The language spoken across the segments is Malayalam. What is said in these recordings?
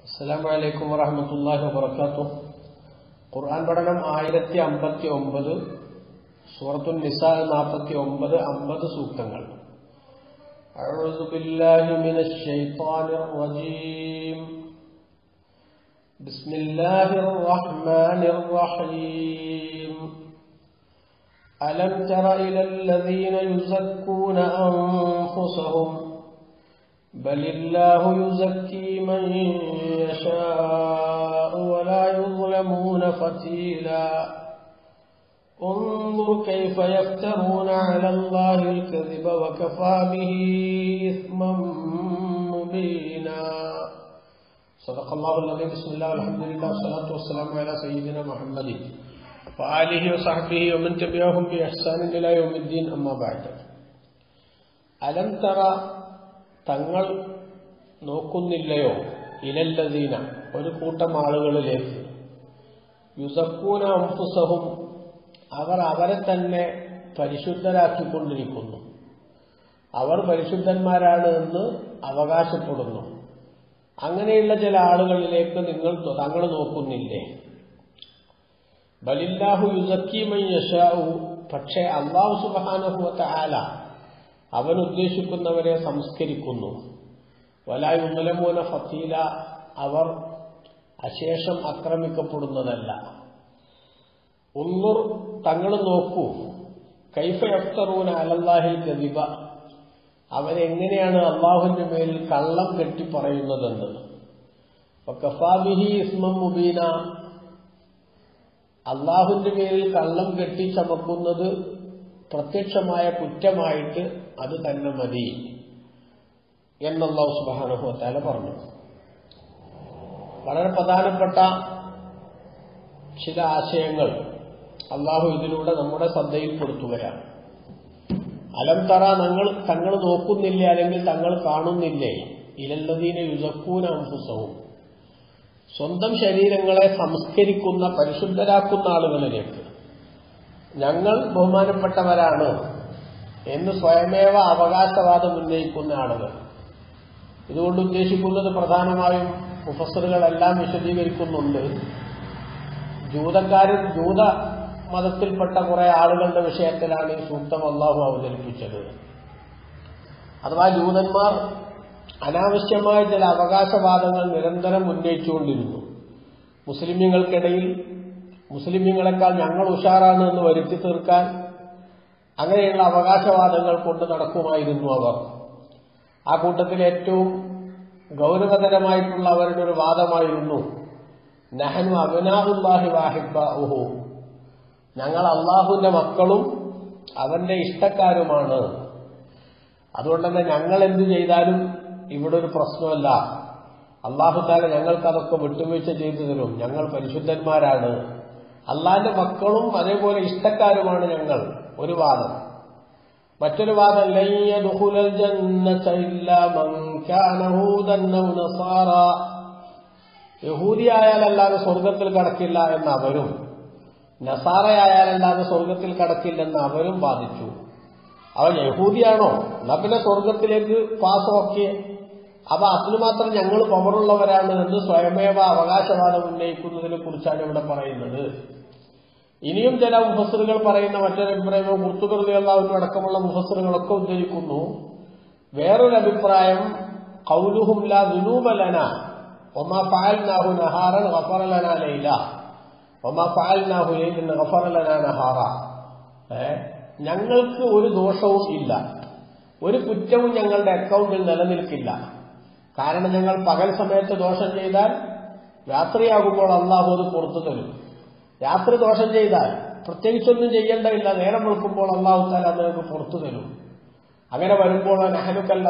അസ്സാം വലൈക്കും വറഹമത്തല്ലാഹി വബർക്കാത്തു ഖുർആൻ പഠനം ആയിരത്തി അമ്പത്തി ഒമ്പത് സൂറത്തുൽ നിസാ നാൽപ്പത്തി ഒമ്പത് അമ്പത് സൂക്തങ്ങൾ أعوذ بالله من الشيطان الرجيم بسم الله الرحمن الرحيم ألم تر إلى الذين يزكون أنفسهم بل الله يزكي من يشاء ولا يظلمون فتيلا انظر كيف يفترون على الله الكذب وكفى به إثما مبينا صدق الله العظيم بسم الله والحمد لله والصلاة والسلام على سيدنا محمد وآله وصحبه ومن تبعهم بإحسان إلى يوم الدين أما بعد ألم ترى തങ്ങൾ നോക്കുന്നില്ലയോ ഇലല്ലദീന ഒരു കൂട്ടം ആളുകളിലേക്ക് യുസക്കൂന അംഫുസഹും അവർ അവരെ തന്നെ പരിശുദ്ധരാക്കിക്കൊണ്ടിരിക്കുന്നു അവർ പരിശുദ്ധന്മാരാണ് എന്ന് അവകാശപ്പെടുന്നു അങ്ങനെയുള്ള ചില ആളുകളിലേക്ക് നിങ്ങൾ തങ്ങൾ നോക്കുന്നില്ലേ ബലില്ലാഹു യുസക്കീമൻ യശാവു പക്ഷേ അള്ളാഹു സുബാനഹുവത്ത ആല അവൻ ഉദ്ദേശിക്കുന്നവരെ സംസ്കരിക്കുന്നു വലായുമലമൂന ഫത്തീല അവർ അശേഷം ആക്രമിക്കപ്പെടുന്നതല്ല ഉന്നുർ തങ്ങൾ നോക്കൂ കൈഫ എഫ്തറൂന അലല്ലാഹിൽ കദിബ അവരെങ്ങനെയാണ് അള്ളാഹുവിന്റെ മേലിൽ കള്ളം കെട്ടി പറയുന്നതെന്ന് കഫാബിഹി ഇസ്മം മുബീന അള്ളാഹുവിന്റെ മേലിൽ കള്ളം കെട്ടി ചമക്കുന്നത് പ്രത്യക്ഷമായ കുറ്റമായിട്ട് അത് തന്നെ മതി എന്നല്ലാഹു സുബാനുഭവത്താല പറഞ്ഞു വളരെ പ്രധാനപ്പെട്ട ചില ആശയങ്ങൾ അള്ളാഹു ഇതിലൂടെ നമ്മുടെ ശ്രദ്ധയിൽപ്പെടുത്തുകയാണ് അലം തറ ഞങ്ങൾ തങ്ങൾ നോക്കുന്നില്ലേ അല്ലെങ്കിൽ തങ്ങൾ കാണുന്നില്ലേ ഇലല്ലതീനെ യുസക്കൂന അംഫുസവും സ്വന്തം ശരീരങ്ങളെ സംസ്കരിക്കുന്ന പരിശുദ്ധരാക്കുന്ന ആളുകളിലേക്ക് ഞങ്ങൾ ബഹുമാനപ്പെട്ടവരാണ് എന്ന് സ്വയമേവ അവകാശവാദം ഉന്നയിക്കുന്ന ആളുകൾ ഇതുകൊണ്ട് ഉദ്ദേശിക്കുന്നത് പ്രധാനമായും മുഫസറുകളെല്ലാം വിശദീകരിക്കുന്നുണ്ട് ജൂതക്കാരിൽ ജൂത മതത്തിൽപ്പെട്ട കുറെ ആളുകളുടെ വിഷയത്തിലാണ് ഈ സൂക്തം അള്ളാഹു അവതരിപ്പിച്ചത് അഥവാ ജൂതന്മാർ അനാവശ്യമായ ചില അവകാശവാദങ്ങൾ നിരന്തരം ഉന്നയിച്ചുകൊണ്ടിരുന്നു മുസ്ലിമീങ്ങൾക്കിടയിൽ മുസ്ലിമീങ്ങളെക്കാൾ ഞങ്ങൾ ഉഷാറാണ് എന്ന് വരുത്തി തീർക്കാൻ അങ്ങനെയുള്ള അവകാശവാദങ്ങൾ കൊണ്ട് നടക്കുമായിരുന്നു അവർ ആ കൂട്ടത്തിൽ ഏറ്റവും ഗൗരവതരമായിട്ടുള്ള അവരുടെ ഒരു വാദമായിരുന്നു നഹനു അബിനാഹുല്ലാഹി വാഹിബാഹു ഞങ്ങൾ അള്ളാഹുവിന്റെ മക്കളും അവന്റെ ഇഷ്ടക്കാരുമാണ് അതുകൊണ്ട് തന്നെ ഞങ്ങൾ എന്തു ചെയ്താലും ഇവിടെ ഒരു പ്രശ്നമല്ല അള്ളാഹുത്താല ഞങ്ങൾക്ക് അതൊക്കെ വിട്ടുവീഴ്ച ചെയ്തു തരും ഞങ്ങൾ പരിശുദ്ധന്മാരാണ് അള്ളാഹിന്റെ മക്കളും അതേപോലെ ഇഷ്ടക്കാരുമാണ് ഞങ്ങൾ ഒരു വാദം മറ്റൊരു വാദം യഹൂദിയായാലല്ലാതെ സ്വർഗത്തിൽ കടക്കില്ല എന്ന് അവരും നസാറയായാലല്ലാതെ സ്വർഗത്തിൽ കടക്കില്ലെന്ന് അവരും വാദിച്ചു അവൻ യഹൂദിയാണോ എന്നാ പിന്നെ സ്വർഗത്തിലേക്ക് പാസമൊക്കെ അപ്പൊ അതിന് മാത്രം ഞങ്ങൾ പവറുള്ളവരാണ് എന്ന് സ്വയമേവ അവകാശവാദം ഉന്നയിക്കുന്നതിനെ കുറിച്ചാണ് ഇവിടെ പറയുന്നത് ഇനിയും ചില മുഫസറുകൾ പറയുന്ന മറ്റൊരു അഭിപ്രായം കുർത്തുകൃതികളാവിനും അടക്കമുള്ള മുഫസറുകളൊക്കെ ഉദ്ധരിക്കുന്നു വേറൊരു അഭിപ്രായം കൗലുഹും ലാ ദുനൂബലന ഒമാ ഫാൽനാഹു നഹാറൻ ഗഫറലന ലൈല ഒമാ ഫാൽനാഹു ലൈലിൻ ഗഫറലന നഹാറ ഞങ്ങൾക്ക് ഒരു ദോഷവും ഇല്ല ഒരു കുറ്റവും ഞങ്ങളുടെ അക്കൗണ്ടിൽ നിലനിൽക്കില്ല കാരണം ഞങ്ങൾ പകൽ സമയത്ത് ദോഷം ചെയ്താൽ രാത്രിയാകുമ്പോൾ അള്ളാഹു അത് പുറത്തു തരും രാത്രി ദോഷം ചെയ്താൽ പ്രത്യേകിച്ചൊന്നും ചെയ്യേണ്ടതില്ല നേരം വെളുക്കുമ്പോൾ അള്ളാഹു താല നിങ്ങൾക്ക് പുറത്തു തരും അങ്ങനെ വരുമ്പോൾ നെഹനുക്കല്ല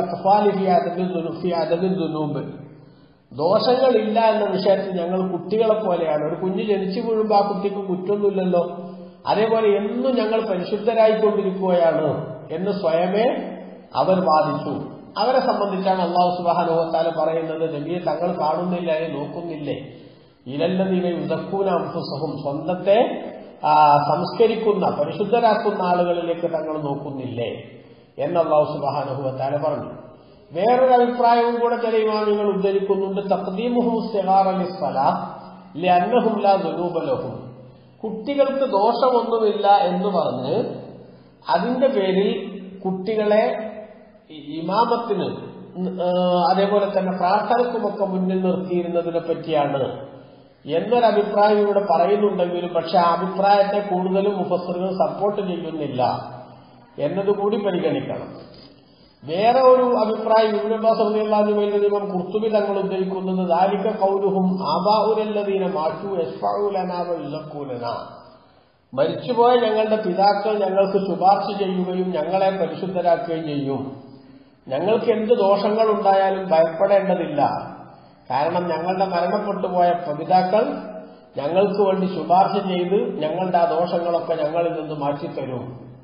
ദുനൂബ് ദോഷങ്ങളില്ല എന്ന വിഷയത്തിൽ ഞങ്ങൾ കുട്ടികളെ പോലെയാണ് ഒരു കുഞ്ഞ് ജനിച്ചു വീഴുമ്പോൾ ആ കുട്ടിക്ക് കുറ്റൊന്നുമില്ലല്ലോ അതേപോലെ എന്നും ഞങ്ങൾ പരിശുദ്ധരായിക്കൊണ്ടിരിക്കുകയാണ് എന്ന് സ്വയമേ അവർ വാദിച്ചു അവരെ സംബന്ധിച്ചാണ് അള്ളാഹു സുബാനുഭവത്താല് പറയുന്നത് നബിയെ തങ്ങൾ കാണുന്നില്ല നോക്കുന്നില്ലേ ഇലല്ലതീനെ യുദ്ധക്കൂന അംഫുസഹും സ്വന്തത്തെ സംസ്കരിക്കുന്ന പരിശുദ്ധരാക്കുന്ന ആളുകളിലേക്ക് തങ്ങൾ നോക്കുന്നില്ലേ എന്ന് അള്ളാഹു സുബാനുഭവത്താല് പറഞ്ഞു വേറൊരു അഭിപ്രായവും കൂടെ ചില ഇമാമികൾ ഉദ്ധരിക്കുന്നുണ്ട് തഖദീമുഹു സിഗാർ അലി സലാ ലഅന്നഹും ലാ ദുനൂബ ലഹും കുട്ടികൾക്ക് ദോഷമൊന്നുമില്ല എന്ന് പറഞ്ഞ് അതിന്റെ പേരിൽ കുട്ടികളെ ഇ- ഇമാമത്തിന് ആ, അതേപോലെ തന്നെ പ്രാർത്ഥനക്കുമൊക്കെ മുന്നിൽ നിർത്തിയിരുന്നതിനെ പറ്റിയാണ് എന്നൊരഭിപ്രായം ഇവിടെ പറയുന്നുണ്ടെങ്കിലും പക്ഷെ ആ അഭിപ്രായത്തെ കൂടുതലും മുഫസറുകൾ സപ്പോർട്ട് ചെയ്യുന്നില്ല എന്നതുകൂടി പരിഗണിക്കണം വേറെ ഒരു അഭിപ്രായം യൂനബാസുമയിൽ നിന്നും കുർത്തുബി തങ്ങൾ ഉദ്ധരിക്കുന്നത് ദാലിക കൗലുഹും ആബാഉരല്ലദീന മാറ്റു യസ്ഫഉലനാവ യുസക്കൂലന മരിച്ചുപോയ ഞങ്ങളുടെ പിതാക്കൾ ഞങ്ങൾക്ക് ശുപാർശ ചെയ്യുകയും ഞങ്ങളെ പരിശുദ്ധരാക്കുകയും ചെയ്യും ഞങ്ങൾക്ക് എന്ത് ദോഷങ്ങൾ ഉണ്ടായാലും ഭയപ്പെടേണ്ടതില്ല കാരണം ഞങ്ങളുടെ മരണപ്പെട്ടു പോയ പിതാക്കൾ ഞങ്ങൾക്ക് വേണ്ടി ശുപാർശ ചെയ്ത് ഞങ്ങളുടെ ആ ദോഷങ്ങളൊക്കെ ഞങ്ങളിൽ നിന്ന് മാറ്റിത്തരും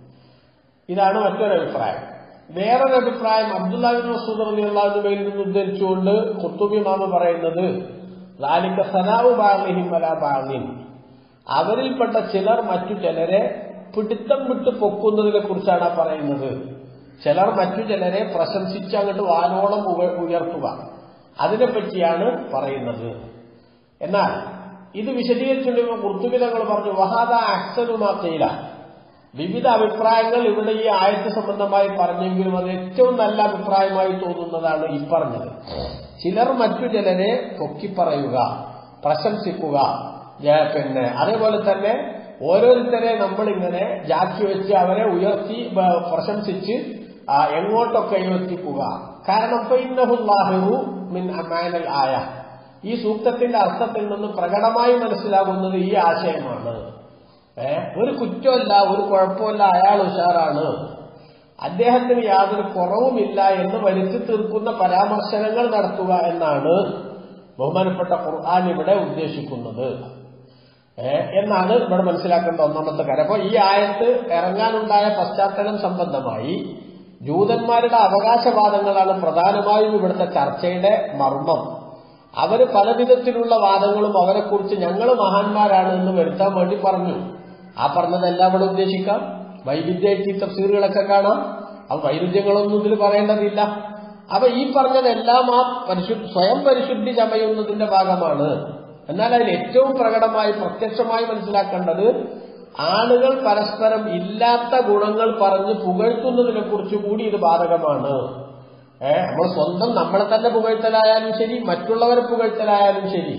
ഇതാണ് മറ്റൊരു അഭിപ്രായം വേറൊരു അഭിപ്രായം അബ്ദുല്ലാഹിബിൻ മസൂദ് റളിയല്ലാഹുവിൽ നിന്ന് ഉദ്ധരിച്ചുകൊണ്ട് ഖുത്തുബി മാമ പറയുന്നത് ലാലിക്ക സനാവു ബാലിഹിം വലാ ബാലിൻ അവരിൽപ്പെട്ട ചിലർ മറ്റു ചിലരെ പിടുത്തം വിട്ട് പൊക്കുന്നതിനെ കുറിച്ചാണ് ആ പറയുന്നത് ചിലർ മറ്റു ചിലരെ പ്രശംസിച്ച് അങ്ങോട്ട് വാനോളം ഉക- ഉയർത്തുക അതിനെപ്പറ്റിയാണ് പറയുന്നത് എന്നാൽ ഇത് വിശദീകരിച്ചുകൊണ്ട് കുർത്തുബി തങ്ങൾ പറഞ്ഞു വഹാദ അഹ്സനുമാക്കയില വിവിധ അഭിപ്രായങ്ങൾ ഇവിടെ ഈ ആയത്ത് സംബന്ധമായി പറഞ്ഞെങ്കിലും അത് ഏറ്റവും നല്ല അഭിപ്രായമായി തോന്നുന്നതാണ് ഈ പറഞ്ഞത് ചിലർ മറ്റു ചിലരെ പൊക്കിപ്പറയുക പ്രശംസിക്കുക ഏ, പിന്നെ അതേപോലെ തന്നെ ഓരോരുത്തരെ നമ്മളിങ്ങനെ ജാക്കി വെച്ച് അവരെ ഉയർത്തി ബ- പ്രശംസിച്ച് ആ, എങ്ങോട്ടൊക്കെ എത്തിക്കുക കാരണം ഫൈനഹുല്ലാഹിറു മിൻ അമാനൽ ആയ ഈ സൂക്തത്തിന്റെ അർത്ഥത്തിൽ നിന്ന് പ്രകടമായി മനസ്സിലാകുന്നത് ഈ ആശയമാണ് ഏ ഒരു കുറ്റമല്ല ഒരു കുഴപ്പമില്ല അയാൾ ഉഷാറാണ് അദ്ദേഹത്തിന് യാതൊരു കുറവുമില്ല എന്ന് വരുത്തി തീർക്കുന്ന പരാമർശനങ്ങൾ നടത്തുക എന്നാണ് ബഹുമാനപ്പെട്ട ഖുർആൻ ഇവിടെ ഉദ്ദേശിക്കുന്നത് ഏ എന്നാണ് ഇവിടെ മനസ്സിലാക്കേണ്ട ഒന്നാമത്തെ കാര്യം അപ്പൊ ഈ ആയത്ത് ഇറങ്ങാനുണ്ടായ പശ്ചാത്തലം സംബന്ധമായി ജൂതന്മാരുടെ അവകാശവാദങ്ങളാണ് പ്രധാനമായും ഇവിടുത്തെ ചർച്ചയുടെ മർമ്മം അവര് പല വിധത്തിലുള്ള വാദങ്ങളും അവരെക്കുറിച്ച് ഞങ്ങൾ മഹാന്മാരാണ് എന്ന് വരുത്താൻ വേണ്ടി പറഞ്ഞു ആ പറഞ്ഞതെല്ലാം ഇവിടെ ഉദ്ദേശിക്കാം വൈവിധ്യമായിട്ട് ഈ തഫ്സീറുകളൊക്കെ കാണാം അത് വൈരുദ്ധ്യങ്ങളൊന്നും ഇതിൽ പറയേണ്ടതില്ല അപ്പൊ ഈ പറഞ്ഞതെല്ലാം ആ പരിശു സ്വയം പരിശുദ്ധി ചമയുന്നതിന്റെ ഭാഗമാണ് എന്നാൽ അതിൽ ഏറ്റവും പ്രകടമായി പ്രത്യക്ഷമായി മനസ്സിലാക്കേണ്ടത് ആളുകൾ പരസ്പരം ഇല്ലാത്ത ഗുണങ്ങൾ പറഞ്ഞ് പുകഴ്ത്തുന്നതിനെ കുറിച്ച് കൂടി ഇത് ബാധകമാണ് ഏ നമ്മൾ സ്വന്തം നമ്മളെ തന്നെ പുകഴ്ത്തലായാലും ശരി മറ്റുള്ളവരെ പുകഴ്ത്തലായാലും ശരി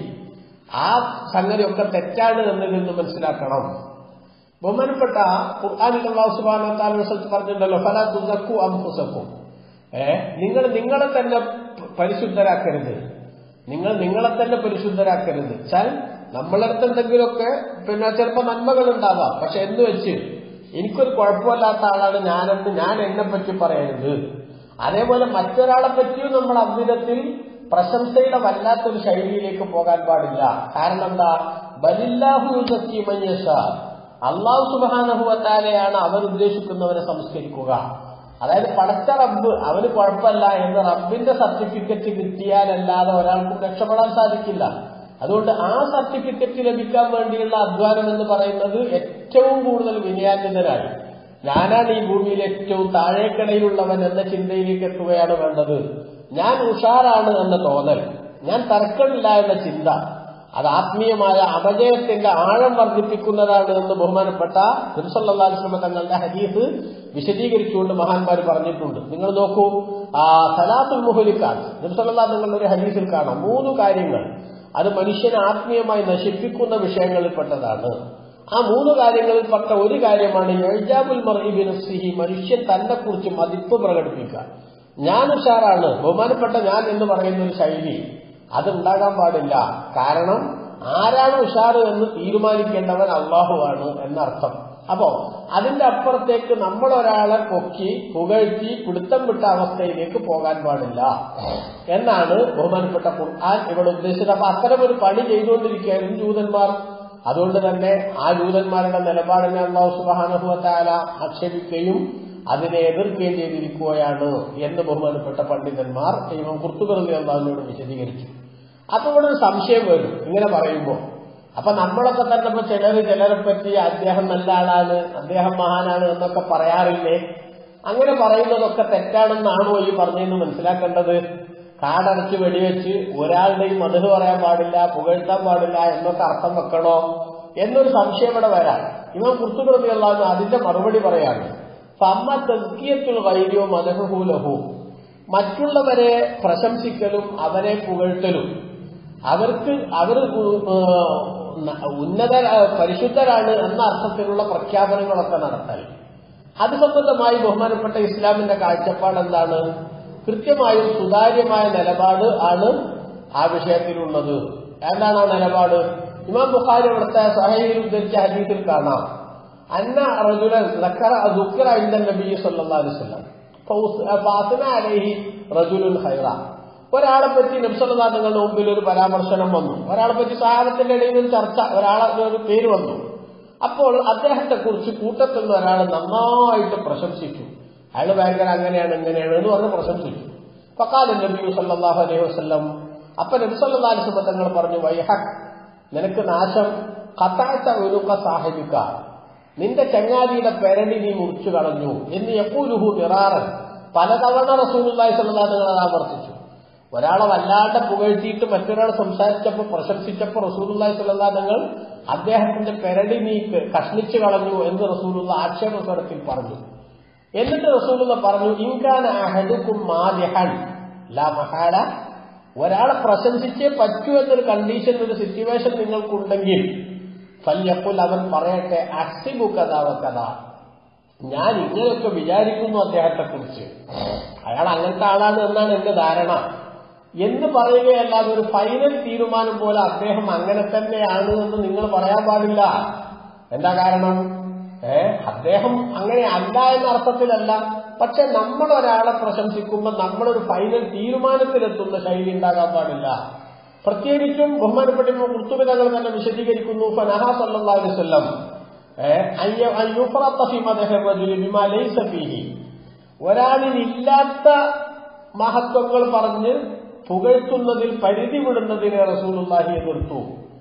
ആ സംഗതിയൊക്കെ തെറ്റാണ് എന്നതിൽ നിന്ന് മനസ്സിലാക്കണം ബഹുമാനപ്പെട്ട ഖുർആാനിൽ അള്ളാഹു സുബ്ഹാനഹു വ തആല വസല്ലം പറഞ്ഞിട്ടുണ്ടല്ലോ ഫലാ തുസക്കു അൻഫുസക്കും ഏ നിങ്ങൾ നിങ്ങളെ തന്നെ പ- പരിശുദ്ധരാക്കരുത് നിങ്ങൾ നിങ്ങളെ തന്നെ പരിശുദ്ധരാക്കരുത് വെച്ചാൽ നമ്മളടുത്ത് എന്തെങ്കിലുമൊക്കെ പിന്നെ ചിലപ്പോൾ നന്മകൾ ഉണ്ടാവാം പക്ഷെ എന്ന് വെച്ച് എനിക്കൊരു കുഴപ്പമില്ലാത്ത ആളാണ് ഞാനെന്ന് ഞാൻ എന്നെ പറ്റി പറയരുത് അതേപോലെ മറ്റൊരാളെ പറ്റിയും നമ്മൾ അദ്വിധത്തിൽ പ്രശംസയുടെ വല്ലാത്തൊരു ശൈലിയിലേക്ക് പോകാൻ പാടില്ല കാരണം എന്താ ബലില്ലാഹു യുസക്കി മയ്യഷ അള്ളാഹു സുബാനഹുവത്താലെയാണ് അവൻ ഉദ്ദേശിക്കുന്നവരെ സംസ്കരിക്കുക അതായത് പടച്ച റബ്ബ് അവന് കുഴപ്പമില്ല എന്ന് റബ്ബിന്റെ സർട്ടിഫിക്കറ്റ് കിട്ടിയാലല്ലാതെ ഒരാൾക്കും രക്ഷപ്പെടാൻ സാധിക്കില്ല അതുകൊണ്ട് ആ സർട്ടിഫിക്കറ്റ് ലഭിക്കാൻ വേണ്ടിയുള്ള അധ്വാനം എന്ന് പറയുന്നത് ഏറ്റവും കൂടുതൽ വിനയാന്വിതനായി ഞാനാണ് ഈ ഭൂമിയിൽ ഏറ്റവും താഴേക്കടയിലുള്ളവൻ എന്ന ചിന്തയിലേക്ക് എത്തുകയാണ് വേണ്ടത് ഞാൻ ഉഷാറാണ് എന്ന തോന്നൽ ഞാൻ തർക്കമില്ല എന്ന ചിന്ത അത് ആത്മീയമായ അപജയത്തിന്റെ ആഴം വർദ്ധിപ്പിക്കുന്നതാണ് എന്ന് ബഹുമാനപ്പെട്ട തിരുസല്ലാസ്ലമ തങ്ങളുടെ ഹദീസ് വിശദീകരിച്ചുകൊണ്ട് മഹാന്മാർ പറഞ്ഞിട്ടുണ്ട് നിങ്ങൾ നോക്കൂ ആ സലാത്തുൽ മുഹലിക്കാൻ തിരുസല്ലാ തങ്ങളുടെ ഒരു ഹദീസിൽ കാണാം മൂന്ന് കാര്യങ്ങൾ അത് മനുഷ്യനെ ആത്മീയമായി നശിപ്പിക്കുന്ന വിഷയങ്ങളിൽപ്പെട്ടതാണ് ആ മൂന്ന് കാര്യങ്ങളിൽപ്പെട്ട ഒരു കാര്യമാണ് എഴുജാബുൽ മറീബിനസിഹി മനുഷ്യൻ തന്നെ കുറിച്ച് മതിപ്പ് പ്രകടിപ്പിക്കുക ഞാൻ ഉഷാറാണ് ബഹുമാനപ്പെട്ട ഞാൻ എന്ന് പറയുന്ന ഒരു ശൈലി അതുണ്ടാകാൻ പാടില്ല കാരണം ആരാണ് ഉഷാറ് എന്ന് തീരുമാനിക്കേണ്ടവൻ അള്ളാഹുവാണ് എന്നർത്ഥം അപ്പോ അതിന്റെ അപ്പുറത്തേക്ക് നമ്മൾ ഒരാളെ പൊക്കി പുകഴ്ത്തി പിടുത്തം വിട്ട അവസ്ഥയിലേക്ക് പോകാൻ പാടില്ല എന്നാണ് ബഹുമാനപ്പെട്ട ഖുർആൻ ഇവിടെ ഉദ്ദേശിച്ചത് അപ്പൊ അത്തരം ഒരു പണി ചെയ്തുകൊണ്ടിരിക്കുകയായിരുന്നു ജൂതന്മാർ അതുകൊണ്ട് തന്നെ ആ ജൂതന്മാരുടെ നിലപാടിനെ അള്ളാഹു സുബാനഹുവത്താല ആക്ഷേപിക്കുകയും അതിനെ എതിർക്കുകയും ചെയ്തിരിക്കുകയാണ് എന്ന് ബഹുമാനപ്പെട്ട പണ്ഡിതന്മാർ ഇവൻ കുർത്തുകറുതി അള്ളാഹിനോട് വിശദീകരിച്ചു അപ്പൊ ഇവിടെ ഒരു സംശയം വരും ഇങ്ങനെ പറയുമ്പോൾ അപ്പൊ നമ്മളൊക്കെ തന്നെ ഇപ്പൊ ചിലർ ചിലരെ പറ്റി അദ്ദേഹം നല്ല ആളാണ് അദ്ദേഹം മഹാനാണ് എന്നൊക്കെ പറയാറില്ലേ അങ്ങനെ പറയുന്നതൊക്കെ തെറ്റാണെന്നാണോ ഈ പറഞ്ഞതെന്ന് മനസ്സിലാക്കേണ്ടത് കാടടച്ച് വെടിവെച്ച് ഒരാളുടെയും മധു പറയാൻ പാടില്ല പുകഴ്ത്താൻ പാടില്ല എന്നൊക്കെ അർത്ഥം വെക്കണോ എന്നൊരു സംശയം ഇവിടെ വരാം ഇവൻ കുർത്തുപ്രതിയുള്ള അതിന്റെ മറുപടി പറയാണ് ഫമ്മ തെക്കിയത്തുൽ വൈദ്യോ മധുഹൂലഹു മറ്റുള്ളവരെ പ്രശംസിക്കലും അവരെ പുകഴ്ത്തലും അവർക്ക് അവർ ഉന്നത പരിശുദ്ധരാണ് എന്ന അർത്ഥത്തിലുള്ള പ്രഖ്യാപനങ്ങളൊക്കെ നടത്തൽ അത് സംബന്ധമായി ബഹുമാനപ്പെട്ട ഇസ്ലാമിന്റെ കാഴ്ചപ്പാട് എന്താണ് കൃത്യമായും സുതാര്യമായ നിലപാട് ആണ് ആ വിഷയത്തിലുള്ളത് എന്താണ് ആ നിലപാട് ഇമാം ബുഖാരി ഇവിടുത്തെ സഹയിൽ ഉദ്ധരിച്ച ഹദീസിൽ കാണാം അന്ന റജുലൻ ദുഃഖറ ഇന്ദൻ നബി സല്ലല്ലാഹു അലൈഹി വസല്ലം ഫാസിന അലൈഹി റജുലുൽ ഖൈറ ഒരാളെ പറ്റി നബ്സല്ലാ നിങ്ങളുടെ മുമ്പിൽ ഒരു പരാമർശനം വന്നു ഒരാളെ പറ്റി സാഹബത്തിന്റെ ഇടയിൽ ഒരു ചർച്ച ഒരാളെ ഒരു പേര് വന്നു അപ്പോൾ അദ്ദേഹത്തെ കുറിച്ച് കൂട്ടത്തിൽ നിന്ന് ഒരാൾ നന്നായിട്ട് പ്രശംസിച്ചു അയാൾ ഭയങ്കര അങ്ങനെയാണ് ഇങ്ങനെയാണ് എന്ന് പറഞ്ഞ് പ്രശംസിച്ചു ഫക്കാലൻ നബി സല്ലാഹു അലൈഹി വസ്ലം അപ്പൊ നബി സല്ലാ അലിസ്മ തങ്ങൾ പറഞ്ഞു വൈഹക് നിനക്ക് നാശം കത്താഴ്ത്ത ഒരുക്ക സാഹിബിക്ക നിന്റെ ചങ്ങാതിയുടെ പെരടി നീ മുറിച്ചു കളഞ്ഞു എന്ന് എപ്പോലുഹു നിറാറൻ പലതവണ റസൂലുള്ളാഹി സ്വല്ലല്ലാഹു അലൈഹി വസല്ലം ആവർത്തിച്ചു ഒരാളെ വല്ലാണ്ട് പുകഴ്ത്തിയിട്ട് മറ്റൊരാൾ സംസാരിച്ചപ്പോൾ പ്രശംസിച്ചപ്പോൾ റസൂലുള്ളാഹി സ്വല്ലല്ലാഹു അലൈഹി തങ്ങൾ അദ്ദേഹത്തിന്റെ പെരടി നീ കഷ്ണിച്ചു കളഞ്ഞു എന്ന് റസൂലുള്ള ആക്ഷേപ സ്വരത്തിൽ പറഞ്ഞു എന്നിട്ട് റസൂലുള്ള പറഞ്ഞു ഇൻകാന അഹദുക്കും മാലിഹൻ ലാ മഹാല ഒരാളെ പ്രശംസിച്ചേ പറ്റൂ എന്നൊരു കണ്ടീഷൻ ഒരു സിറ്റുവേഷൻ നിങ്ങൾക്കുണ്ടെങ്കിൽ ഫല്യപ്പുൽ അവൻ പറയട്ടെ അക്സിബു കഥാവ കഥ ഞാൻ ഇങ്ങനെയൊക്കെ വിചാരിക്കുന്നു അദ്ദേഹത്തെ കുറിച്ച് അയാൾ അങ്ങനത്തെ ആളാണ് എന്നാണ് എന്റെ ധാരണ എന്ന് പറയുകയല്ലാതെ ഒരു ഫൈനൽ തീരുമാനം പോലെ അദ്ദേഹം അങ്ങനെ തന്നെയാണ് എന്ന് നിങ്ങൾ പറയാൻ പാടില്ല എന്താ കാരണം ഏ അദ്ദേഹം അങ്ങനെ അല്ല എന്ന അർത്ഥത്തിലല്ല പക്ഷെ നമ്മൾ ഒരാളെ പ്രശംസിക്കുമ്പോൾ നമ്മളൊരു ഫൈനൽ തീരുമാനത്തിലെത്തുന്ന ശൈലി ഉണ്ടാകാൻ പാടില്ല പ്രത്യേകിച്ചും ബഹുമാനപ്പെട്ട കുർത്തുബിതകൾ തന്നെ വിശദീകരിക്കുന്നു ഫനഹ സല്ലല്ലാഹു അലൈഹി വസല്ലം ഒരാളിൽ ഇല്ലാത്ത മഹത്വങ്ങൾ പറഞ്ഞ് പുകഴ്ത്തുന്നതിൽ പരിധി വിടുന്നതിനെ റസൂലുള്ളാഹി എതിർത്തു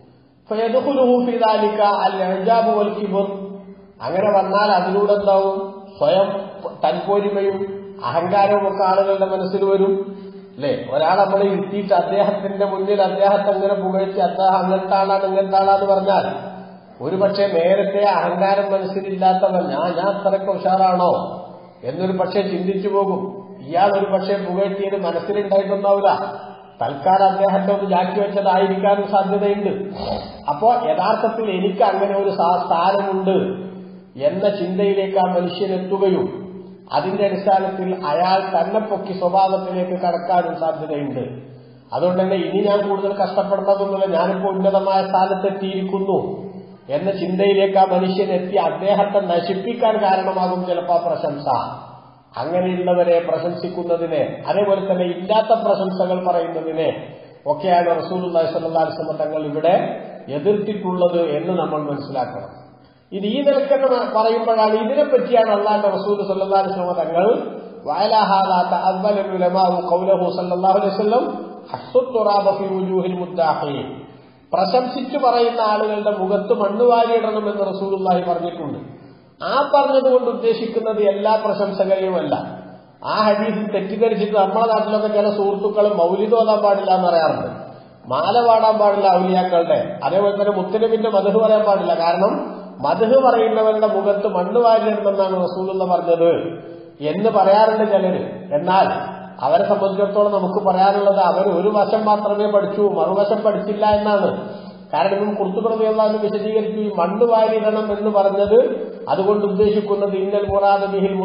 അങ്ങനെ വന്നാൽ അതിലൂടെ എന്താവും സ്വയം തൻപോരിമയും അഹങ്കാരവും ഒക്കെ ആളുകളുടെ മനസ്സിൽ വരും അല്ലെ ഒരാൾ നമ്മളെ ഇരുത്തിയിട്ട് അദ്ദേഹത്തിന്റെ മുന്നിൽ അദ്ദേഹത്തെ അങ്ങനെ പുകഴ്ത്തി അദ്ദേഹം അങ്ങനത്തെ ആളാണ് ഇങ്ങനത്തെ ആളാന്ന് പറഞ്ഞാൽ ഒരു പക്ഷേ നേരത്തെ അഹങ്കാരം മനസ്സിലില്ലാത്തവൻ ഞാൻ ഞാൻ അത്രയ്ക്ക് ഉഷാറാണോ എന്നൊരു പക്ഷേ ചിന്തിച്ചു പോകും ഇയാൾ ഒരു പക്ഷേ പുകഴ്ത്തിയത് മനസ്സിലുണ്ടായിട്ടുണ്ടാവില്ല തൽക്കാലം അദ്ദേഹത്തെ ഒന്ന് ജാക്കി വെച്ചതായിരിക്കാനും സാധ്യതയുണ്ട് അപ്പോ യഥാർത്ഥത്തിൽ എനിക്ക് അങ്ങനെ ഒരു സ്ഥാനമുണ്ട് എന്ന ചിന്തയിലേക്ക് ആ മനുഷ്യനെത്തുകയും അതിന്റെ അടിസ്ഥാനത്തിൽ അയാൾ തന്നെ പൊക്കി സ്വഭാവത്തിലേക്ക് കടക്കാനും സാധ്യതയുണ്ട് അതുകൊണ്ട് തന്നെ ഇനി ഞാൻ കൂടുതൽ കഷ്ടപ്പെടേണ്ടതൊന്നുമില്ല ഞാനിപ്പോ ഉന്നതമായ സ്ഥാനത്തെത്തിയിരിക്കുന്നു എന്ന ചിന്തയിലേക്ക് ആ മനുഷ്യൻ എത്തി അദ്ദേഹത്തെ നശിപ്പിക്കാൻ കാരണമാകും ചിലപ്പോൾ ആ പ്രശംസ അങ്ങനെയുള്ളവരെ പ്രശംസിക്കുന്നതിനെ അതേപോലെ തന്നെ ഇല്ലാത്ത പ്രശംസകൾ പറയുന്നതിനെ ഒക്കെയാണ് റസൂലുള്ളാഹി സ്വല്ലല്ലാഹു അലൈഹി വസല്ലം തങ്ങൾ ഇവിടെ എതിർത്തിട്ടുള്ളത് എന്ന് നമ്മൾ മനസ്സിലാക്കണം ഇത് ഈ നിലക്കെന്ന് പറയുമ്പോഴാണ് ഇതിനെ പറ്റിയാണ് അള്ളാന്റെ റസൂൽ സല്ലല്ലാഹു അലൈഹി വസല്ലം തങ്ങൾ വയലാഹാദാത്ത അവ്വലുൽ ഉലമാഉ ഖൗലഹു സല്ലല്ലാഹു അലൈഹി വസല്ലം ഹസ്സുത്തുറാബ ഫി വുജൂഹിൽ മുദ്ദാഖീൻ പ്രശംസിച്ചു പറയുന്ന ആളുകളുടെ മുഖത്ത് മണ്ണ് വാരിയിടണമെന്ന് റസൂലുള്ളാഹി പറഞ്ഞിട്ടുണ്ട് ആ പറഞ്ഞതുകൊണ്ട് ഉദ്ദേശിക്കുന്നത് എല്ലാ പ്രശംസകരെയുമല്ല ആ ഹദീസിൽ തെറ്റിദ്ധരിച്ചിട്ട് നമ്മളെ നാട്ടിലൊക്കെ ചില സുഹൃത്തുക്കളും മൗലിദ് ഓതാൻ പാടില്ല എന്ന് പറയാറുണ്ട് മാല പാടാൻ പാടില്ല ഔലിയാക്കളുടെ അതേപോലെ തന്നെ മുത്തനബിന്റെ മധു പറയാൻ പാടില്ല കാരണം മധു പറയുന്നവരുടെ മുഖത്ത് മണ്ണ് വാരിയിടണമെന്നാണ് റസൂലുള്ള പറഞ്ഞത് എന്ന് പറയാറുണ്ട് ചിലര് എന്നാൽ അവരെ സംബന്ധിച്ചിടത്തോളം നമുക്ക് പറയാനുള്ളത് അവർ ഒരു വശം മാത്രമേ പഠിച്ചു മറുവശം പഠിച്ചില്ല എന്നാണ് കാരണം ഇപ്പം കുർത്തുപ്രതിയുള്ള വിശദീകരിച്ചു ഈ മണ്ണ് വാരിടണം എന്ന് പറഞ്ഞത് അതുകൊണ്ട് ഉദ്ദേശിക്കുന്നത് ഇന്നൽ മുറാദ് ബിഹിൽ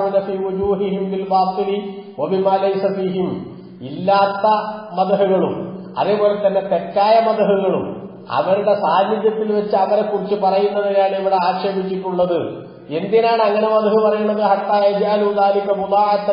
മുദ്ദാഹുദഫിഹിം ഇല്ലാത്ത മതഹുകളും അതേപോലെ തന്നെ തെറ്റായ മതഹുകളും അവരുടെ സാന്നിധ്യത്തിൽ വെച്ച് അവരെ കുറിച്ച് പറയുന്നതിനാണ് ഇവിടെ ആക്ഷേപിച്ചിട്ടുള്ളത് എന്തിനാണ് അങ്ങനെ മധു പറയുന്നത് ഹട്ടാലിക്ക മുദാത്തൻ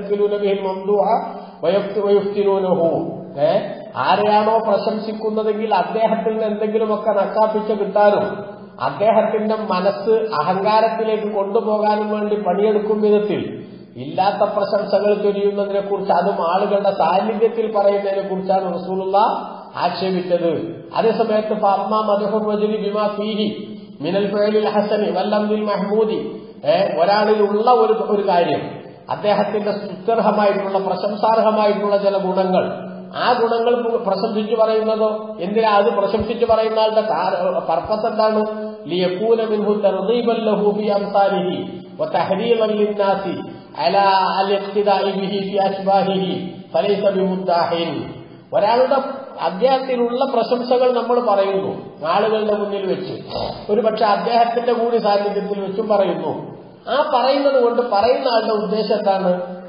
ഏ ആരെയാണോ പ്രശംസിക്കുന്നതെങ്കിൽ അദ്ദേഹത്തിൽ നിന്ന് എന്തെങ്കിലുമൊക്കെ നക്കാപ്പിച്ച് കിട്ടാനും അദ്ദേഹത്തിന്റെ മനസ്സ് അഹങ്കാരത്തിലേക്ക് കൊണ്ടുപോകാനും വേണ്ടി പണിയെടുക്കും വിധത്തിൽ ഇല്ലാത്ത പ്രശംസകൾ ചൊരിയുന്നതിനെ കുറിച്ച് അതും ആളുകളുടെ സാന്നിധ്യത്തിൽ പറയുന്നതിനെ കുറിച്ചാണ് റസൂലുള്ള ആക്ഷേപിച്ചത് അതേസമയത്ത് ഫാർമ മധുഹുർ വജുലി ബിമാ ഫീഹി മിനൽ ഫേലിൽ ഹസനി വല്ലംദിൽ മഹ്മൂദി ഏ ഒരാളിലുള്ള ഒരു ഒരു കാര്യം അദ്ദേഹത്തിന്റെ സ്തുത്യർഹമായിട്ടുള്ള പ്രശംസാർഹമായിട്ടുള്ള ചില ഗുണങ്ങൾ ആ ഗുണങ്ങൾ പ്രശംസിച്ചു പറയുന്നതോ എന്തിനാ അത് പ്രശംസിച്ചു പറയുന്ന ആളുടെ പർപ്പസ് എന്താണ് ലിയക്കൂന മിൻഹു തർദീബൻ ലഹു ഫി അംസാലിഹി വതഹരീമൻ ലിന്നാസി അലാ അൽ ഇഖ്തിദാഇ ബിഹി ഫി അശ്ബാഹിഹി ഫലൈസ ബിമുദ്ദാഹിൻ ഒരാളുടെ അദ്ദേഹത്തിനുള്ള പ്രശംസകൾ നമ്മൾ പറയുന്നു ആളുകളുടെ മുന്നിൽ വെച്ച് ഒരുപക്ഷെ അദ്ദേഹത്തിന്റെ കൂടി സാന്നിധ്യത്തിൽ വെച്ചും പറയുന്നു ആ പറയുന്നത് കൊണ്ട് പറയുന്ന ആളുടെ ഉദ്ദേശം എന്താണ്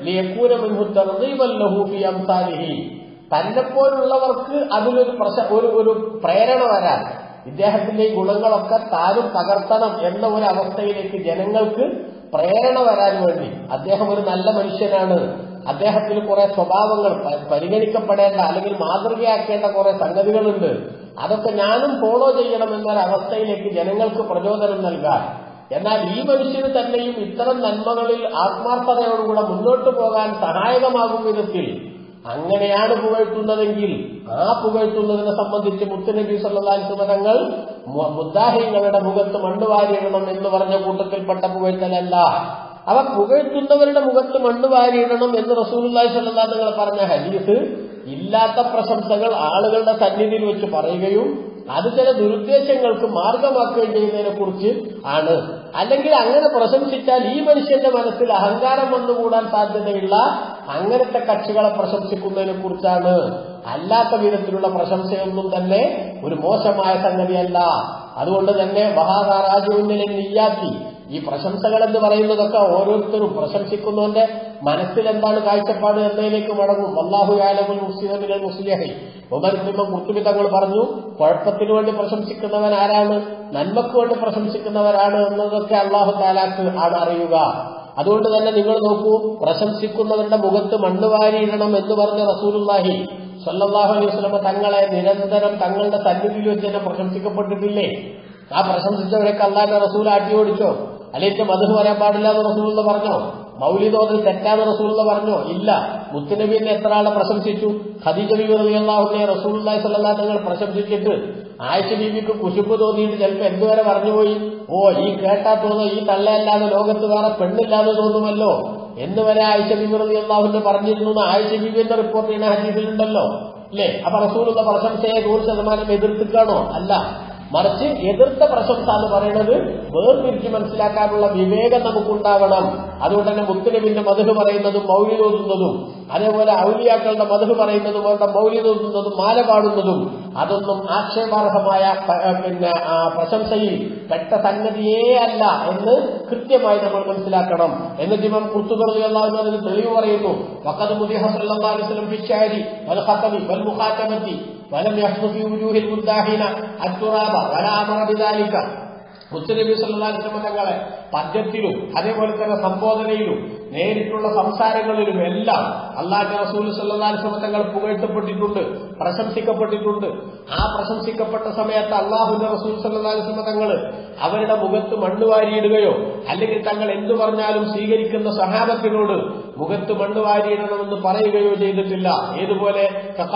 ലിയക്കൂനമിൻഹുദ്ദീബല്ലഹൂഫി അംസാലിഹി തന്നെ പോലുള്ളവർക്ക് അതിലൊരു പ്രശ ഒരു ഒരു പ്രേരണ വരാൻ ഇദ്ദേഹത്തിന്റെ ഈ ഗുണങ്ങളൊക്കെ താനും പകർത്തണം എന്ന ഒരു അവസ്ഥയിലേക്ക് ജനങ്ങൾക്ക് പ്രേരണ വരാൻ വേണ്ടി അദ്ദേഹം ഒരു നല്ല മനുഷ്യനാണ് അദ്ദേഹത്തിന് കുറെ സ്വഭാവങ്ങൾ പരിഗണിക്കപ്പെടേണ്ട അല്ലെങ്കിൽ മാതൃകയാക്കേണ്ട കുറെ സംഗതികളുണ്ട് അതൊക്കെ ഞാനും ഫോളോ ചെയ്യണം എന്നൊരവസ്ഥയിലേക്ക് ജനങ്ങൾക്ക് പ്രചോദനം നൽകാൻ എന്നാൽ ഈ മനുഷ്യന് തന്നെയും ഇത്തരം നന്മകളിൽ ആത്മാർത്ഥതയോടുകൂടെ മുന്നോട്ട് പോകാൻ സഹായകമാകും വിധത്തിൽ അങ്ങനെയാണ് പുകഴ്ത്തുന്നതെങ്കിൽ ആ പുകഴ്ത്തുന്നതിനെ സംബന്ധിച്ച് മുത്തുനബി സല്ലാസ് തങ്ങൾ മുദ്ദാഹിങ്ങളുടെ മുഖത്ത് മണ്ണുവാരിയിടണം എന്ന് പറഞ്ഞ കൂട്ടത്തിൽപ്പെട്ട പുകഴ്ത്തലല്ല അവ പുകഴ്ത്തുന്നവരുടെ മുഖത്ത് മണ്ണ് വാരിയിടണം എന്ന് റസൂലുല്ലാഹി സ്വല്ലല്ലാഹു തങ്ങൾ പറഞ്ഞ ഹദീസ് ഇല്ലാത്ത പ്രശംസകൾ ആളുകളുടെ സന്നിധിയിൽ വെച്ച് പറയുകയും അത് ചില ദുരുദ്ദേശങ്ങൾക്ക് മാർഗമാക്കുകയും ചെയ്യുന്നതിനെ കുറിച്ച് ആണ് അല്ലെങ്കിൽ അങ്ങനെ പ്രശംസിച്ചാൽ ഈ മനുഷ്യന്റെ മനസ്സിൽ അഹങ്കാരം വന്നുകൂടാൻ സാധ്യതയുള്ള അങ്ങനത്തെ കക്ഷികളെ പ്രശംസിക്കുന്നതിനെ കുറിച്ചാണ് അല്ലാത്ത വിധത്തിലുള്ള പ്രശംസയൊന്നും തന്നെ ഒരു മോശമായ സംഗതിയല്ല അതുകൊണ്ട് തന്നെ മഹാരാജുവിനെ നീയാക്കി ഈ പ്രശംസകൾ എന്ന് പറയുന്നതൊക്കെ ഓരോരുത്തരും പ്രശംസിക്കുന്നവന്റെ മനസ്സിൽ എന്താണ് കാഴ്ചപ്പാട് എന്നതിലേക്ക് മടങ്ങും അള്ളാഹു ആലമുൽ മുസ്ലിമിലെ മുസ്ലിഹി ഉമർ സിംഹം കുർത്തുബി തങ്ങൾ പറഞ്ഞു കുഴപ്പത്തിന് വേണ്ടി പ്രശംസിക്കുന്നവൻ ആരാണ് നന്മക്ക് വേണ്ടി പ്രശംസിക്കുന്നവരാണ് എന്നതൊക്കെ അള്ളാഹു താലാക്ക് ആണ് അറിയുക അതുകൊണ്ട് തന്നെ നിങ്ങൾ നോക്കൂ പ്രശംസിക്കുന്നവരുടെ മുഖത്ത് മണ്ണ് വാരിയിടണം എന്ന് പറഞ്ഞ റസൂലുല്ലാഹി സല്ലാഹു അലൈഹി വസ്ലമ തങ്ങളെ നിരന്തരം തങ്ങളുടെ സന്നിധിയിൽ വെച്ച് തന്നെ പ്രശംസിക്കപ്പെട്ടിട്ടില്ലേ ആ പ്രശംസിച്ചവരൊക്കെ അള്ളാന്റെ റസൂൽ ആട്ടി ഓടിച്ചോ അല്ലെങ്കിൽ മധു പറയാൻ പാടില്ല എന്ന് റസൂൽ എന്ന് പറഞ്ഞോ മൗലിദോതിൽ തെറ്റാന്ന് റസൂൽ എന്ന് പറഞ്ഞോ ഇല്ല മുത്തുനബീനെ എത്ര ആളെ പ്രശംസിച്ചു ഖദീജ ബീബി റളിയല്ലാഹുവിനെ റസൂൽ സല്ലാ തങ്ങൾ പ്രശംസിച്ചിട്ട് ആയിഷ ബീബിക്ക് കുശുപ്പ് തോന്നിയിട്ട് ചിലപ്പോൾ എന്തുവരെ പറഞ്ഞുപോയി ഓ ഈ കേട്ടാ തോന്നുന്ന ഈ തള്ളയല്ലാതെ ലോകത്ത് വേറെ പെണ്ണില്ലാതെ തോന്നുമല്ലോ എന്ന് വരെ ആയിഷ ബീബി റളിയല്ലാഹുവിനെ പറഞ്ഞിരുന്നു ആയിഷ ബീബിന്റെ റിപ്പോർട്ട് ചെയ്യുന്ന ഹദീസിലുണ്ടല്ലോ അല്ലേ അപ്പൊ റസൂലുള്ള പ്രശംസയെ നൂറ് ശതമാനം എതിർത്തിക്കാണോ അല്ല മറിച്ച് എതിർത്ത പ്രശംസ എന്ന് പറയുന്നത് വേർതിരിച്ച് മനസ്സിലാക്കാനുള്ള വിവേകം നമുക്കുണ്ടാവണം അതുകൊണ്ട് തന്നെ മുത്തലബിന്റെ മധു പറയുന്നതും മൗലി തോന്നുന്നതും അതേപോലെ ഔലിയാക്കളുടെ മധു പറയുന്നതും അവരുടെ മൗലി തോന്നുന്നതും മാല പാടുന്നതും അതൊന്നും ആക്ഷേപാർഹമായ പിന്നെ പ്രശംസയിൽ പെട്ട സംഗതിയേ അല്ല എന്ന് കൃത്യമായി നമ്മൾ മനസ്സിലാക്കണം എന്നിട്ട് ഇവൻ കുർത്തുകറിയാവുന്ന അതിന് തെളിവ് പറയുന്നു വക്കത് മുദിഹസ്ലം ഫിഷാരി വൽ ഖത്തബി വൽ മുഖാറ്റമത്തി ولم يحدث في وجوه المداهين التراب ولا امر بذلك മുത്തനബി സല്ലാസ്ലമ തങ്ങളെ പദ്യത്തിലും അതേപോലെ തന്നെ സംബോധനയിലും നേരിട്ടുള്ള സംസാരങ്ങളിലും എല്ലാം അള്ളാഹ് റസൂൽ സല്ലാസ്ലമ തങ്ങൾ പുകഴ്ത്തപ്പെട്ടിട്ടുണ്ട് പ്രശംസിക്കപ്പെട്ടിട്ടുണ്ട് ആ പ്രശംസിക്കപ്പെട്ട സമയത്ത് അള്ളാഹുന്റെ റസൂൽ സല്ലാസ്ലമ തങ്ങൾ അവരുടെ മുഖത്ത് മണ്ണ് വാരിയിടുകയോ അല്ലെങ്കിൽ തങ്ങൾ എന്തു പറഞ്ഞാലും സ്വീകരിക്കുന്ന സഹാബത്തിനോട് മുഖത്ത് മണ്ണ് വാരിയിടണമെന്ന് പറയുകയോ ചെയ്തിട്ടില്ല ഏതുപോലെ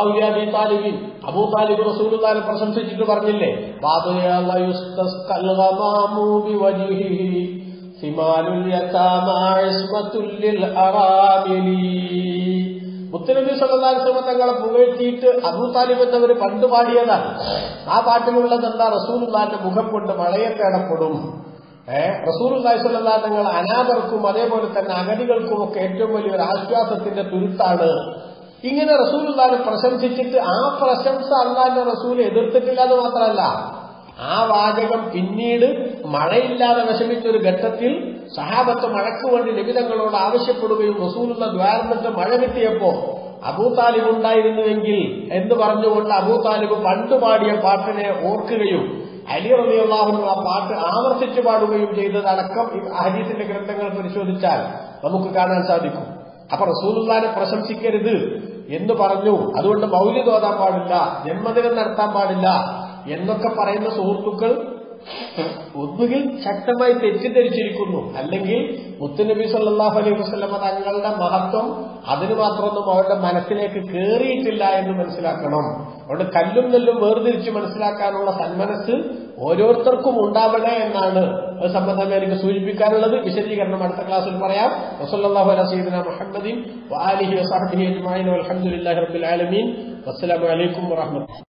താലിബിൻ അബൂ താലിബ് റസൂലുള്ളാനെ പ്രശംസിച്ചിട്ട് പറഞ്ഞില്ലേ മുത്തനബി സല്ലാസ്ലമ തങ്ങളെ പുകഴ്ത്തിയിട്ട് അബൂ താലിബ് എന്നവർ പണ്ട് പാടിയതാണ് ആ പാട്ടിലുള്ളത് എന്താ റസൂലുള്ളാന്റെ മുഖം കൊണ്ട് മഴയത്തേടപ്പെടും ഏഹ് റസൂലുള്ളാഹി സ്വല്ലല്ലാഹു തങ്ങൾ അനാഥർക്കും അതേപോലെ തന്നെ അഗതികൾക്കും ഒക്കെ ഏറ്റവും വലിയൊരു ആശ്വാസത്തിന്റെ തുരുത്താണ് ഇങ്ങനെ റസൂലുള്ളാഹിനെ പ്രശംസിച്ചിട്ട് ആ പ്രശംസ അള്ളാഹിന്റെ റസൂൽ എതിർത്തിട്ടില്ല എന്ന് മാത്രമല്ല ആ വാചകം പിന്നീട് മഴയില്ലാതെ വിഷമിച്ച ഒരു ഘട്ടത്തിൽ സഹാബത്ത് മഴയ്ക്ക് വേണ്ടി നിബിതങ്ങളോട് ആവശ്യപ്പെടുകയും റസൂലുള്ള ദ്വാരന്നിട്ട് മഴ കിട്ടിയപ്പോ അബൂ താലിബ് ഉണ്ടായിരുന്നുവെങ്കിൽ എന്ന് പറഞ്ഞുകൊണ്ട് അബൂ താലിബ് പണ്ട് പാടിയ പാട്ടിനെ ഓർക്കുകയും അലി റബിയുള്ളാഹുനും ആ പാട്ട് ആവർത്തിച്ചു പാടുകയും ചെയ്തതടക്കം ഹദീസിന്റെ ഗ്രന്ഥങ്ങൾ പരിശോധിച്ചാൽ നമുക്ക് കാണാൻ സാധിക്കും അപ്പൊ റസൂലുള്ളാനെ പ്രശംസിക്കരുത് എന്ന് പറഞ്ഞു അതുകൊണ്ട് മൗലി തോന്നാൻ പാടില്ല ജന്മദിനം നടത്താൻ പാടില്ല എന്നൊക്കെ പറയുന്ന സുഹൃത്തുക്കൾ ഒന്നുകിൽ ശക്തമായി തെറ്റിദ്ധരിച്ചിരിക്കുന്നു അല്ലെങ്കിൽ മുത്തുനബി സല്ലാഹു അലൈഹി വസ്ലമ തങ്ങളുടെ മഹത്വം അതിന് മാത്രമൊന്നും അവരുടെ മനസ്സിലേക്ക് കയറിയിട്ടില്ല എന്ന് മനസ്സിലാക്കണം അതുകൊണ്ട് കല്ലും നെല്ലും വേർതിരിച്ച് മനസ്സിലാക്കാനുള്ള സന്മനസ് ഓരോരുത്തർക്കും ഉണ്ടാവണേ എന്നാണ് അത് സംബന്ധമായി എനിക്ക് സൂചിപ്പിക്കാനുള്ളത് വിശദീകരണം അടുത്ത ക്ലാസ്സിൽ പറയാം വസല്ലല്ലാഹു അലാ സയ്യിദിന മുഹമ്മദിൻ വആലിഹി വസഹ്ബിഹി അജ്മഈൻ വൽഹംദുലില്ലാഹി റബ്ബിൽ ആലമീൻ വസ്സലാമു അലൈക്കും വറഹ്മത്തുള്ളാഹി